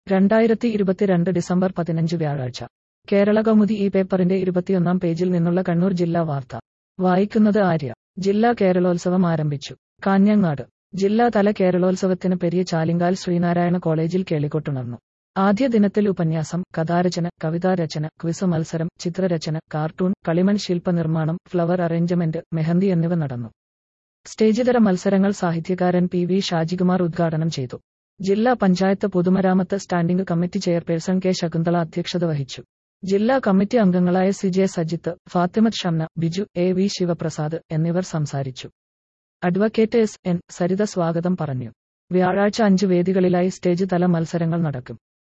രണ്ടായിരത്തി ഇരുപത്തിരണ്ട് ഡിസംബർ പതിനഞ്ച് വ്യാഴാഴ്ച കേരള കൗമുദി ഈ പേപ്പറിന്റെ ഇരുപത്തിയൊന്നാം പേജിൽ നിന്നുള്ള കണ്ണൂർ ജില്ലാ വാർത്ത വായിക്കുന്നത് ആര്യ ജില്ലാ കേരളോത്സവം ആരംഭിച്ചു കാഞ്ഞങ്ങാട് ജില്ലാതല കേരളോത്സവത്തിന് പെരിയ ചാലിങ്കാൽ ശ്രീനാരായണ കോളേജിൽ കേളികൊട്ടുണർന്നു ആദ്യ ദിനത്തിൽ ഉപന്യാസം കഥാരചന കവിതാരചന ക്വിസ് മത്സരം ചിത്രരചന കാർട്ടൂൺ കളിമൺ ശില്പനിർമ്മാണം ഫ്ലവർ അറേഞ്ച്മെന്റ് മെഹന്തി എന്നിവ നടന്നു സ്റ്റേജിതര മത്സരങ്ങൾ സാഹിത്യകാരൻ പി വി ഷാജികുമാർ ഉദ്ഘാടനം ചെയ്തു ജില്ലാ പഞ്ചായത്ത് പൊതുമരാമത്ത് standing committee chairperson K Shakuntala അധ്യക്ഷത വഹിച്ചു ജില്ലാ കമ്മിറ്റി അംഗങ്ങളായ C J Sajith Fathimath Shamna Biju A V Sivaprasad എന്നിവർ സംസാരിച്ചു അഡ്വക്കേറ്റ് എസ് എൻ സരിത സ്വാഗതം പറഞ്ഞു വ്യാഴാഴ്ച അഞ്ച് വേദികളിലായി സ്റ്റേജ് തല മത്സരങ്ങൾ നടക്കും